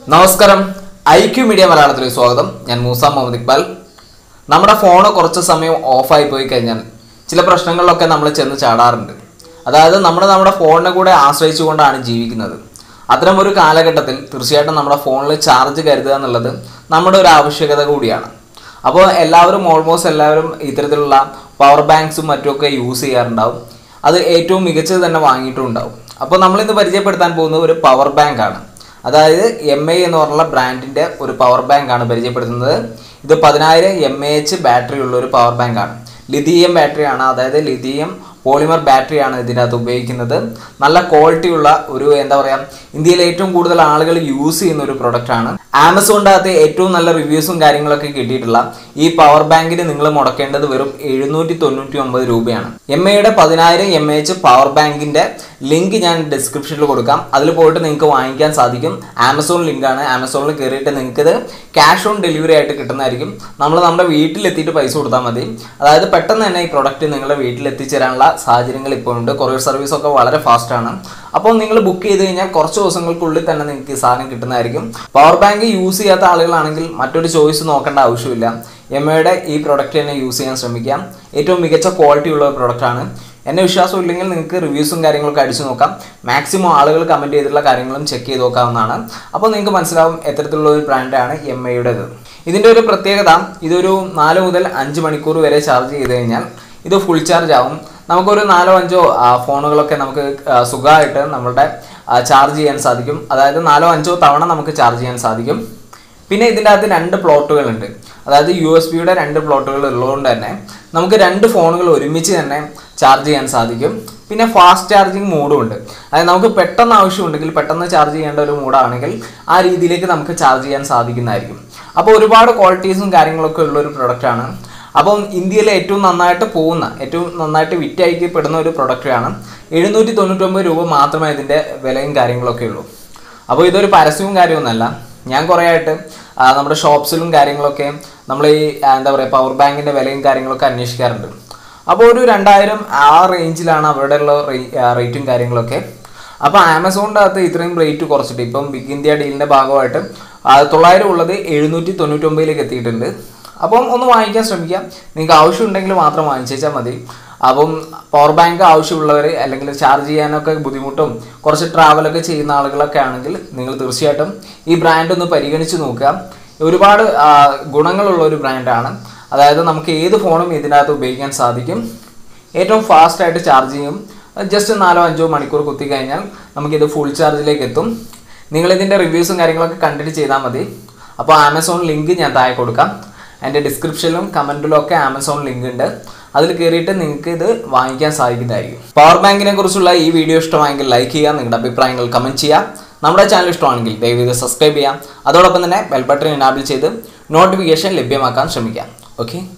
നമസ്കാരം I Q media മലയാളത്തിലേക്ക് സ്വാഗതം ഞാൻ മൂസ മുഹമ്മദ് ഇക്ബാൽ നമ്മുടെ ഫോണ് കുറച്ച് സമയം ഓഫായി പോയി കഴിഞ്ഞാൽ ചില പ്രശ്നങ്ങളിലൊക്കെ നമ്മൾ ചെന്ന് ചാടാറുണ്ട് അതായത് നമ്മൾ നമ്മുടെ ഫോണിനെ കൂടെ ആശ്രയിച്ചുകൊണ്ടാണ് ജീവിക്കുന്നത് അത്തരം ഒരു കാലഘട്ടത്തിൽ തീർച്ചയായിട്ടും നമ്മുടെ ഫോണിൽ ചാർജ് കരുതുക എന്നുള്ളത് നമ്മുടെ ഒരു ആവശ്യകത കൂടിയാണ് അപ്പോൾ എല്ലാവരും ഓൾമോസ്റ്റ് എല്ലാവരും ഇത്തരത്തിലുള്ള പവർ ബാങ്ക്സും മറ്റുമൊക്കെ യൂസ് ചെയ്യാറുണ്ടാവും അത് ഏറ്റവും മികച്ചത് തന്നെ വാങ്ങിയിട്ടുണ്ടാവും അപ്പോൾ നമ്മളിന്ന് പരിചയപ്പെടുത്താൻ പോകുന്നത് ഒരു പവർ ബാങ്ക് ആണ് അതായത് എം ഐ എന്ന് പറഞ്ഞുള്ള ബ്രാൻഡിൻ്റെ ഒരു പവർ ബാങ്ക് ആണ് പരിചയപ്പെടുത്തുന്നത് ഇത് പതിനായിരം എം എ എച്ച് ബാറ്ററി ഉള്ള ഒരു പവർ ബാങ്ക് ആണ് ലിഥിയം ബാറ്ററി ആണ് അതായത് ലിഥിയം പോളിമർ ബാറ്ററി ആണ് ഇതിനകത്ത് ഉപയോഗിക്കുന്നത് നല്ല ക്വാളിറ്റി ഉള്ള ഒരു എന്താ പറയുക ഇന്ത്യയിൽ ഏറ്റവും കൂടുതൽ ആളുകൾ യൂസ് ചെയ്യുന്ന ഒരു പ്രൊഡക്റ്റ് ആണ് ആമസോണിൻ്റെ അകത്ത് ഏറ്റവും നല്ല റിവ്യൂസും കാര്യങ്ങളൊക്കെ കിട്ടിയിട്ടുള്ള ഈ പവർ ബാങ്കിന് നിങ്ങൾ മുടക്കേണ്ടത് വെറും എഴുന്നൂറ്റി തൊണ്ണൂറ്റി ഒമ്പത് രൂപയാണ് എം എയുടെ പതിനായിരം എം എച്ച് പവർ ബാങ്കിന്റെ ലിങ്ക് ഞാൻ ഡിസ്ക്രിപ്ഷനിൽ കൊടുക്കാം അതിൽ പോയിട്ട് നിങ്ങൾക്ക് വാങ്ങിക്കാൻ സാധിക്കും ആമസോൺ ലിങ്കാണ് ആമസോണിൽ കയറിയിട്ട് നിങ്ങൾക്ക് ഇത് ക്യാഷ് ഓൺ ഡെലിവറി ആയിട്ട് കിട്ടുന്നതായിരിക്കും നമ്മൾ നമ്മുടെ വീട്ടിലെത്തിയിട്ട് പൈസ കൊടുത്താൽ മതി അതായത് പെട്ടെന്ന് തന്നെ ഈ പ്രൊഡക്റ്റ് നിങ്ങളുടെ വീട്ടിൽ എത്തിച്ചേരാനുള്ള സാഹചര്യങ്ങൾ ഇപ്പോൾ ഉണ്ട് കൊറിയർ സർവീസ് ഒക്കെ വളരെ ഫാസ്റ്റ് ആണ് അപ്പോൾ നിങ്ങൾ ബുക്ക് ചെയ്ത് കഴിഞ്ഞാൽ കുറച്ച് ദിവസങ്ങൾക്കുള്ളിൽ തന്നെ നിങ്ങൾക്ക് ഈ സാധനം കിട്ടുന്നതായിരിക്കും പവർ ബാങ്ക് യൂസ് ചെയ്യാത്ത ആളുകളാണെങ്കിൽ മറ്റൊരു ചോയ്സ് നോക്കേണ്ട ആവശ്യമില്ല എം എയുടെ ഈ പ്രൊഡക്റ്റ് തന്നെ യൂസ് ചെയ്യാൻ ശ്രമിക്കാം ഏറ്റവും മികച്ച ക്വാളിറ്റി ഉള്ള ഒരു പ്രൊഡക്റ്റാണ് എന്നെ വിശ്വാസം ഇല്ലെങ്കിൽ നിങ്ങൾക്ക് റിവ്യൂസും കാര്യങ്ങളൊക്കെ അടിച്ചു നോക്കാം മാക്സിമം ആളുകൾ കമൻറ്റ് ചെയ്തിട്ടുള്ള കാര്യങ്ങളും ചെക്ക് ചെയ്ത് നോക്കാവുന്നതാണ് അപ്പോൾ നിങ്ങൾക്ക് മനസ്സിലാവും എത്തരത്തിലുള്ള ഒരു ബ്രാൻഡാണ് എം ഐയുടേത് ഇതിൻ്റെ ഒരു പ്രത്യേകത ഇതൊരു നാല് മുതൽ അഞ്ച് മണിക്കൂർ വരെ ചാർജ് ചെയ്ത് കഴിഞ്ഞാൽ ഇത് ഫുൾ ചാർജ് ആവും നമുക്കൊരു നാലോ അഞ്ചോ ആ, ഫോണുകളൊക്കെ നമുക്ക് ആ, സുഖമായിട്ട് നമ്മളുടെ ചാർജ് ചെയ്യാൻ സാധിക്കും അതായത് നാലോ അഞ്ചോ തവണ നമുക്ക് ചാർജ് ചെയ്യാൻ സാധിക്കും പിന്നെ ഇതിൻ്റെ അകത്ത് രണ്ട് പ്ലോട്ടുകളുണ്ട് അതായത് യു എസ് ബിയുടെ രണ്ട് പ്ലോട്ടുകൾ ഉള്ളതുകൊണ്ട് തന്നെ നമുക്ക് രണ്ട് ഫോണുകൾ ഒരുമിച്ച് തന്നെ ചാർജ് ചെയ്യാൻ സാധിക്കും പിന്നെ ഫാസ്റ്റ് ചാർജിങ് മോഡും ഉണ്ട് അതായത് നമുക്ക് പെട്ടെന്ന് ആവശ്യമുണ്ടെങ്കിൽ പെട്ടെന്ന് ചാർജ് ചെയ്യേണ്ട ഒരു മോഡാണെങ്കിൽ ആ രീതിയിലേക്ക് നമുക്ക് ചാർജ് ചെയ്യാൻ സാധിക്കുന്നതായിരിക്കും അപ്പോൾ ഒരുപാട് ക്വാളിറ്റീസും കാര്യങ്ങളൊക്കെ ഉള്ള ഒരു പ്രൊഡക്റ്റാണ് അപ്പം ഇന്ത്യയിലെ ഏറ്റവും നന്നായിട്ട് പോകുന്ന ഏറ്റവും നന്നായിട്ട് വിറ്റയക്കപ്പെടുന്ന ഒരു പ്രൊഡക്റ്റാണ് എഴുന്നൂറ്റി തൊണ്ണൂറ്റൊമ്പത് രൂപ മാത്രമേ ഇതിൻ്റെ വിലയും കാര്യങ്ങളൊക്കെ ഉള്ളൂ അപ്പോൾ ഇതൊരു പരസ്യവും കാര്യമൊന്നുമല്ല ഞാൻ കുറേ ആയിട്ട് ആ, നമ്മുടെ ഷോപ്സിലും കാര്യങ്ങളൊക്കെ നമ്മൾ ഈ ആ, എന്താ പറയുക പവർ ബാങ്കിൻ്റെ വിലയും കാര്യങ്ങളൊക്കെ അന്വേഷിക്കാറുണ്ട് അപ്പോൾ ഒരു രണ്ടായിരം ആ റേഞ്ചിലാണ് അവരുടെ ഉള്ള റേറ്റും കാര്യങ്ങളൊക്കെ അപ്പോൾ ആമസോണിൻ്റെ അകത്ത് ഇത്രയും റേറ്റ് കുറച്ചിട്ട് ഇപ്പം ബിഗ് ഇന്ത്യ ഡീലിൻ്റെ ഭാഗമായിട്ട് ആ, തൊള്ളായിരം ഉള്ളത് എഴുന്നൂറ്റി തൊണ്ണൂറ്റൊമ്പതിലേക്ക് എത്തിയിട്ടുണ്ട് അപ്പം ഒന്ന് വാങ്ങിക്കാൻ ശ്രമിക്കാം നിങ്ങൾക്ക് ആവശ്യമുണ്ടെങ്കിൽ മാത്രം വാങ്ങിച്ചാൽ മതി അപ്പം പവർ ബാങ്ക് ആവശ്യമുള്ളവർ അല്ലെങ്കിൽ ചാർജ് ചെയ്യാനൊക്കെ ബുദ്ധിമുട്ടും കുറച്ച് ട്രാവലൊക്കെ ചെയ്യുന്ന ആളുകളൊക്കെ ആണെങ്കിൽ നിങ്ങൾ തീർച്ചയായിട്ടും ഈ ബ്രാൻഡ് ഒന്ന് പരിഗണിച്ച് നോക്കുക ഒരുപാട് ആ, ഗുണങ്ങളുള്ള ഒരു ബ്രാൻഡാണ് അതായത് നമുക്ക് ഏത് ഫോണും ഇതിനകത്ത് ഉപയോഗിക്കാൻ സാധിക്കും ഏറ്റവും ഫാസ്റ്റ് ആയിട്ട് ചാർജ് ചെയ്യും ജസ്റ്റ് നാലോ അഞ്ചോ മണിക്കൂർ കുത്തി കഴിഞ്ഞാൽ നമുക്കിത് ഫുൾ ചാർജിലേക്ക് എത്തും നിങ്ങൾ ഇതിൻ്റെ റിവ്യൂസും കാര്യങ്ങളൊക്കെ കണ്ടിട്ട് ചെയ്താൽ മതി അപ്പോൾ ആമസോൺ ലിങ്ക് ഞാൻ താഴെ കൊടുക്കാം എൻ്റെ ഡിസ്ക്രിപ്ഷനിലും കമൻറ്റിലും ഒക്കെ ആമസോൺ ലിങ്ക് ഉണ്ട് അതിൽ കയറിയിട്ട് നിങ്ങൾക്ക് ഇത് വാങ്ങിക്കാൻ സാധിക്കുന്നതായിരിക്കും പവർ ബാങ്കിനെ കുറിച്ചുള്ള ഈ വീഡിയോ ഇഷ്ടമായെങ്കിൽ ലൈക്ക് ചെയ്യുക നിങ്ങളുടെ അഭിപ്രായങ്ങൾ കമൻറ്റ് ചെയ്യുക നമ്മുടെ ചാനൽ ഇഷ്ടമാണെങ്കിൽ ദയവ് ഇത് സബ്സ്ക്രൈബ് ചെയ്യാം അതോടൊപ്പം തന്നെ ബെൽ ബട്ടൺ എനാബിൾ ചെയ്ത് നോട്ടിഫിക്കേഷൻ ലഭ്യമാക്കാൻ ശ്രമിക്കാം ഓക്കെ